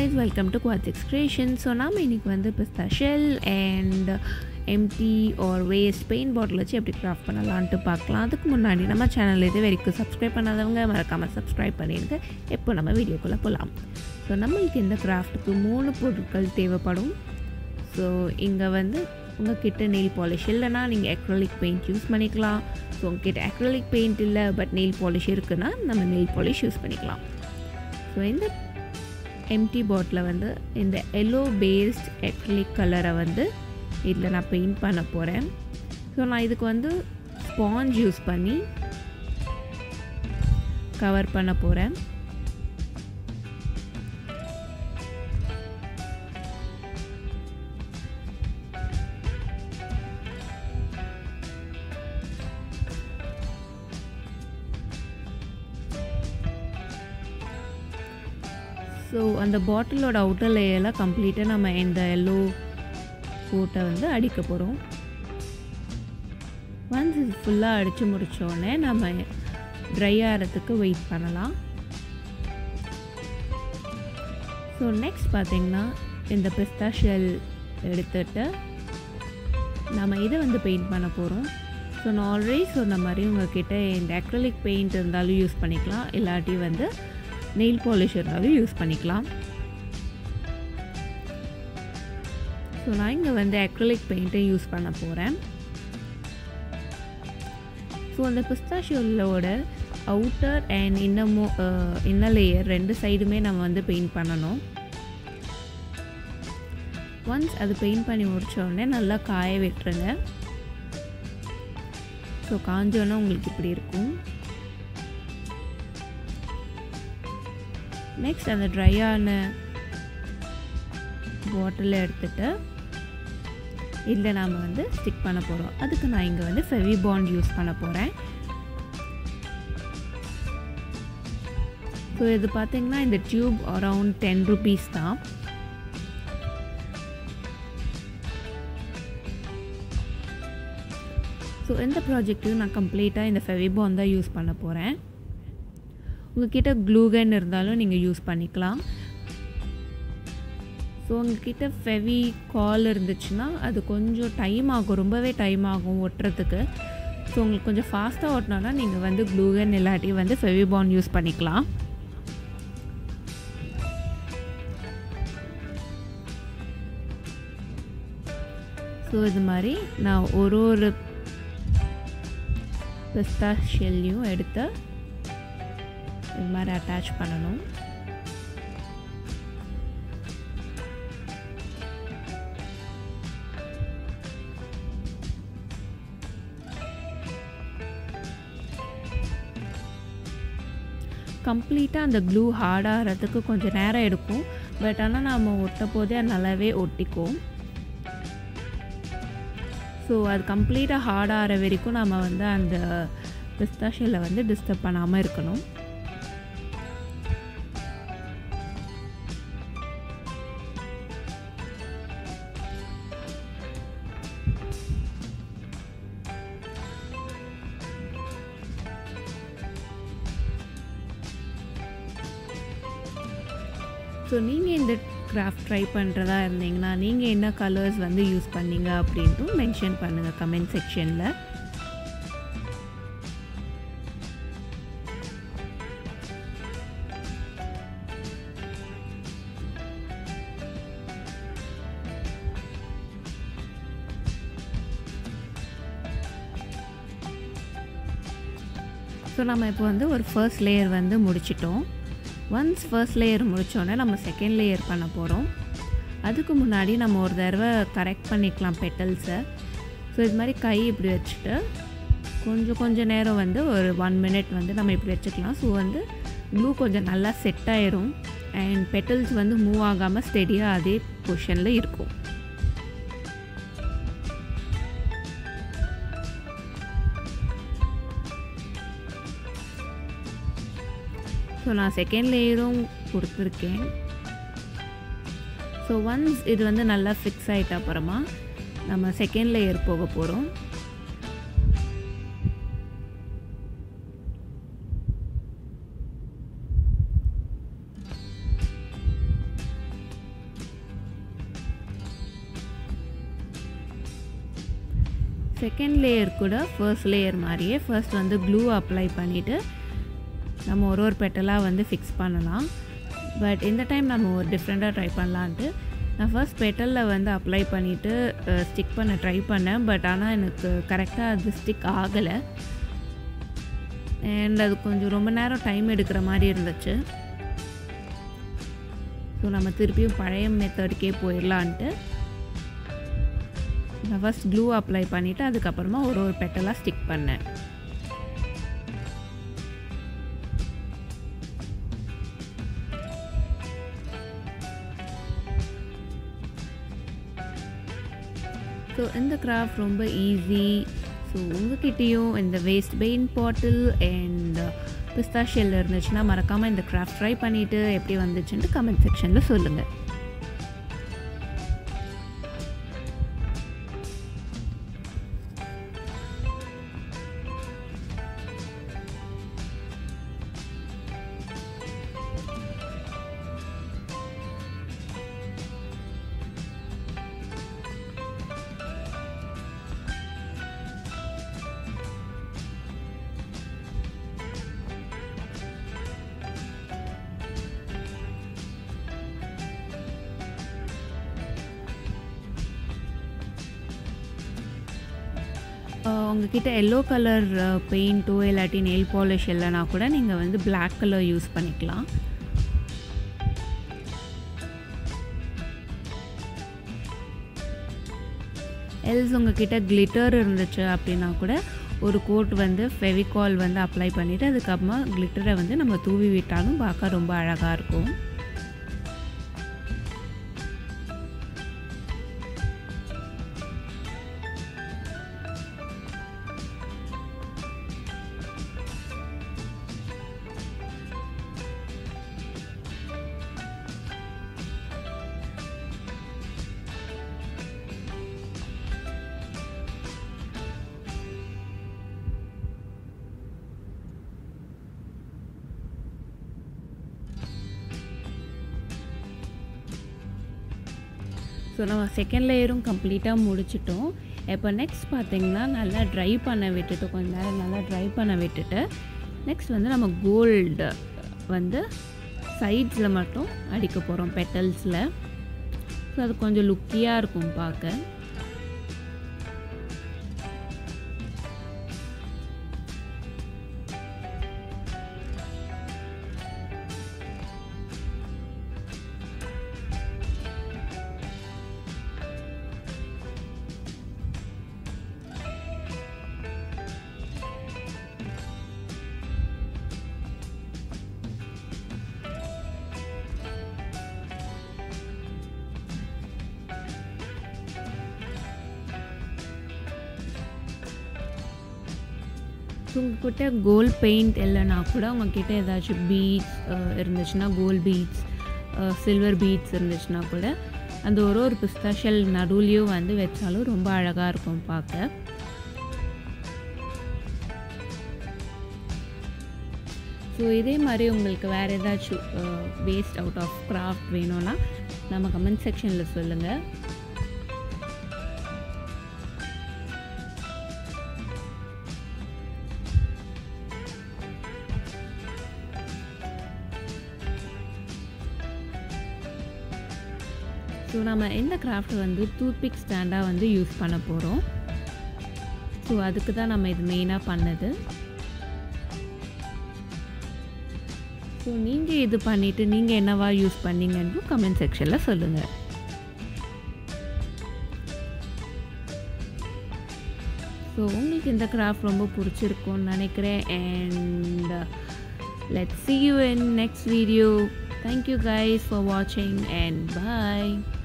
guys welcome to குவாட்சிக்ஸ் creation so நாம் இன்றைக்கி வந்து பிஸ்தா shell and empty or waste paint bottle வச்சு எப்படி கிராஃப்ட் பண்ணலான்ட்டு பார்க்கலாம் அதுக்கு முன்னாடி நம்ம சேனல் இது வரைக்கும் சப்ஸ்கிரைப் பண்ணாதவங்க மறக்காமல் சப்ஸ்கிரைப் பண்ணிடுங்க எப்போ நம்ம வீடியோக்குள்ளே போகலாம் ஸோ நம்மளுக்கு இந்த கிராஃப்ட்டுக்கு மூணு பொருட்கள் தேவைப்படும் ஸோ இங்கே வந்து உங்ககிட்ட நெயில் பாலிஷ் இல்லைனா நீங்கள் அக்ரலிக் பெயிண்ட் யூஸ் பண்ணிக்கலாம் ஸோ உங்ககிட்ட அக்ரலிக் பெயிண்ட் இல்லை பட் நெயில் பாலிஷ் இருக்குன்னா நம்ம நெயில் பாலிஷ் யூஸ் பண்ணிக்கலாம் ஸோ இந்த எம்டி பாட்டில் வந்து இந்த எல்லோ பேஸ்ட் அக்ரிலிக் கலரை வந்து இதில் நான் பெயிண்ட் பண்ண போகிறேன் ஸோ நான் இதுக்கு வந்து ஸ்பாஞ்ச் யூஸ் பண்ணி கவர் பண்ண போகிறேன் ஸோ அந்த பாட்டிலோட அவுட்டர் லேயரில் கம்ப்ளீட்டாக நம்ம இந்த எல்லோ கோட்டை வந்து அடிக்க போகிறோம் ஒன்ஸ் இது ஃபுல்லாக அடித்து முடித்தோடனே நம்ம ட்ரை ஆகிறதுக்கு வெயிட் பண்ணலாம் ஸோ நெக்ஸ்ட் பார்த்திங்கன்னா இந்த பிஸ்தா ஷெல் எடுத்துட்டு நம்ம இதை வந்து பெயிண்ட் பண்ண போகிறோம் ஸோ நான் ஆல்ரெடி சொன்ன மாதிரி உங்கள்கிட்ட இந்த அக்ரலிக் பெயிண்ட் இருந்தாலும் யூஸ் பண்ணிக்கலாம் இல்லாட்டி வந்து நெயில் பாலிஷ் இருந்தாலும் யூஸ் பண்ணிக்கலாம் ஸோ நான் இங்கே வந்து அக்ரலிக் பெயிண்ட்டை யூஸ் பண்ண போகிறேன் ஸோ அந்த பிஸ்தாஷியோலோட அவுட்டர் அண்ட் இன்னமோ இன்னர் லேயர் ரெண்டு சைடுமே நம்ம வந்து பெயிண்ட் பண்ணணும் ஒன்ஸ் அது பெயிண்ட் பண்ணி முடித்தோடனே நல்லா காய விட்டுருங்க ஸோ காஞ்சோன்னே உங்களுக்கு இப்படி இருக்கும் நெக்ஸ்ட் அந்த ட்ரையான பாட்டில் எடுத்துகிட்டு இதில் நாம் வந்து ஸ்டிக் பண்ண போகிறோம் அதுக்கு நான் இங்கே வந்து ஃபெவி பாண்ட் யூஸ் பண்ண போகிறேன் ஸோ இது பார்த்திங்கன்னா இந்த டியூப் அரவுண்ட் டென் ருபீஸ் தான் ஸோ எந்த ப்ராஜெக்ட்டையும் நான் கம்ப்ளீட்டாக இந்த ஃபெவிபான் தான் யூஸ் பண்ண போகிறேன் உங்ககிட்ட க்ளூகன் இருந்தாலும் நீங்கள் யூஸ் பண்ணிக்கலாம் ஸோ உங்ககிட்ட ஃபெவி கால் இருந்துச்சுன்னா அது கொஞ்சம் டைம் ஆகும் ரொம்பவே டைம் ஆகும் ஒட்டுறதுக்கு ஸோ உங்களுக்கு கொஞ்சம் ஃபாஸ்ட்டாக ஓட்டினோன்னா நீங்கள் வந்து க்ளூகன் இல்லாட்டி வந்து ஃபெவிபான் யூஸ் பண்ணிக்கலாம் ஸோ இது மாதிரி நான் ஒரு ஒரு பிஸ்தா ஷெல்லையும் எடுத்து இது மாதிரி அட்டாச் பண்ணணும் கம்ப்ளீட்டாக அந்த க்ளூ ஹார்டாகிறதுக்கு கொஞ்சம் நேரம் எடுக்கும் பட் ஆனால் நாம் ஒட்ட போதே அது நல்லாவே ஒட்டிக்கும் ஸோ அது கம்ப்ளீட்டாக ஹார்டாகிற வரைக்கும் நம்ம வந்து அந்த பிஸ்தாஷியில் வந்து டிஸ்டர்ப் பண்ணாமல் இருக்கணும் ஸோ நீங்கள் இந்த கிராஃப்ட் ட்ரை பண்ணுறதா இருந்தீங்கன்னா நீங்கள் என்ன கலர்ஸ் வந்து யூஸ் பண்ணீங்க அப்படின்ட்டு மென்ஷன் பண்ணுங்கள் கமெண்ட் செக்ஷனில் ஸோ நம்ம இப்போ வந்து ஒரு ஃபர்ஸ்ட் லேயர் வந்து முடிச்சிட்டோம் ஒன்ஸ் ஃபர்ஸ்ட் லேயர் முடித்தோடனே நம்ம செகண்ட் லேயர் பண்ண போகிறோம் அதுக்கு முன்னாடி நம்ம ஒரு தடவை கரெக்ட் பண்ணிக்கலாம் பெட்டல்ஸை ஸோ இது மாதிரி கை இப்படி வச்சுட்டு கொஞ்சம் கொஞ்சம் நேரம் வந்து ஒரு ஒன் மினிட் வந்து நம்ம இப்படி வச்சுக்கலாம் ஸோ வந்து க்ளூ கொஞ்சம் நல்லா செட் ஆயிரும் அண்ட் பெட்டல்ஸ் வந்து மூவ் ஆகாமல் ஸ்டெடியாக அதே பொசிஷனில் இருக்கும் ஸோ நான் செகண்ட் லேயரும் கொடுத்துருக்கேன் ஸோ ஒன்ஸ் இது வந்து நல்லா ஃபிக்ஸ் ஆகிட்ட அப்புறமா நம்ம செகண்ட் லேயர் போக போகிறோம் செகண்ட் லேயர் கூட ஃபர்ஸ்ட் லேயர் மாதிரியே ஃபர்ஸ்ட் வந்து க்ளூ அப்ளை பண்ணிவிட்டு நம்ம ஒரு ஒரு பெட்டலாக வந்து ஃபிக்ஸ் பண்ணலாம் பட் இந்த டைம் நம்ம ஒரு டிஃப்ரெண்ட்டாக ட்ரை பண்ணலான்ட்டு நான் ஃபர்ஸ்ட் பெட்டலில் வந்து அப்ளை பண்ணிவிட்டு ஸ்டிக் பண்ண ட்ரை பண்ணேன் பட் ஆனால் எனக்கு கரெக்டாக அது ஸ்டிக் ஆகலை அண்ட் அது கொஞ்சம் ரொம்ப நேரம் டைம் எடுக்கிற மாதிரி இருந்துச்சு ஸோ நம்ம திருப்பியும் பழைய மெத்தடுக்கே போயிடலான்ட்டு நான் ஃபஸ்ட் க்ளூ அப்ளை பண்ணிவிட்டு அதுக்கப்புறமா ஒரு ஒரு பெட்டலாக ஸ்டிக் பண்ணேன் ஸோ இந்த கிராஃப்ட் ரொம்ப ஈஸி ஸோ உங்ககிட்டேயும் இந்த வேஸ்ட் பெயின் பாட்டில் அண்ட் பிஸ்தா ஷெல் இருந்துச்சுன்னா மறக்காமல் இந்த கிராஃப்ட் ட்ரை பண்ணிவிட்டு எப்படி வந்துச்சுன்ட்டு கமெண்ட் செக்ஷனில் சொல்லுங்கள் உங்ககிட்ட எல்லோ கலர் பெயிண்ட்டோ இல்லாட்டி நெயில் பாலிஷ் இல்லைனா கூட நீங்கள் வந்து பிளாக் கலர் யூஸ் பண்ணிக்கலாம் எல்ஸ் உங்ககிட்ட கிளிட்டர் இருந்துச்சு அப்படின்னா கூட ஒரு கோட் வந்து ஃபெவிகால் வந்து அப்ளை பண்ணிவிட்டு அதுக்கப்புறமா கிளிட்டரை வந்து நம்ம தூவி விட்டாலும் பார்க்க ரொம்ப அழகாக இருக்கும் ஸோ நம்ம செகண்ட் லேயரும் கம்ப்ளீட்டாக முடிச்சிட்டோம் இப்போ நெக்ஸ்ட் பார்த்திங்கன்னா நல்லா ட்ரை பண்ண விட்டுட்டு கொஞ்ச நேரம் நல்லா ட்ரை பண்ண விட்டுட்டு நெக்ஸ்ட் வந்து நம்ம கோல்டு வந்து சைட்ஸில் மட்டும் அடிக்க போகிறோம் பெட்டல்ஸில் ஸோ அது கொஞ்சம் லுக்கியாக இருக்கும் பார்க்க உங்ககிட்ட கோல்ட் பெயிண்ட் இல்லைனா கூட உங்ககிட்ட ஏதாச்சும் பீட்ஸ் இருந்துச்சுன்னா கோல்ட் பீட்ஸ் சில்வர் பீட்ஸ் இருந்துச்சுன்னா கூட அந்த ஒரு ஒரு பிஸ்தாஷல் நடுவுலையும் வந்து வச்சாலும் ரொம்ப அழகாக இருக்கும் பார்க்க ஸோ இதே மாதிரி உங்களுக்கு வேறு ஏதாச்சும் வேஸ்ட் அவுட் ஆஃப் கிராஃப்ட் வேணும்னா நம்ம கமெண்ட் செக்ஷனில் சொல்லுங்கள் ஸோ நம்ம இந்த கிராஃப்ட் வந்து டூத்பிக் ஸ்டாண்டாக வந்து யூஸ் பண்ண போகிறோம் ஸோ அதுக்கு தான் நம்ம இது மெயினாக பண்ணது ஸோ நீங்கள் இது பண்ணிவிட்டு நீங்கள் என்னவா யூஸ் பண்ணீங்கன்னு கமெண்ட் செக்ஷனில் சொல்லுங்கள் ஸோ உங்களுக்கு இந்த கிராஃப்ட் ரொம்ப பிடிச்சிருக்கும்னு நினைக்கிறேன் and let's see you in next video thank you guys for watching and bye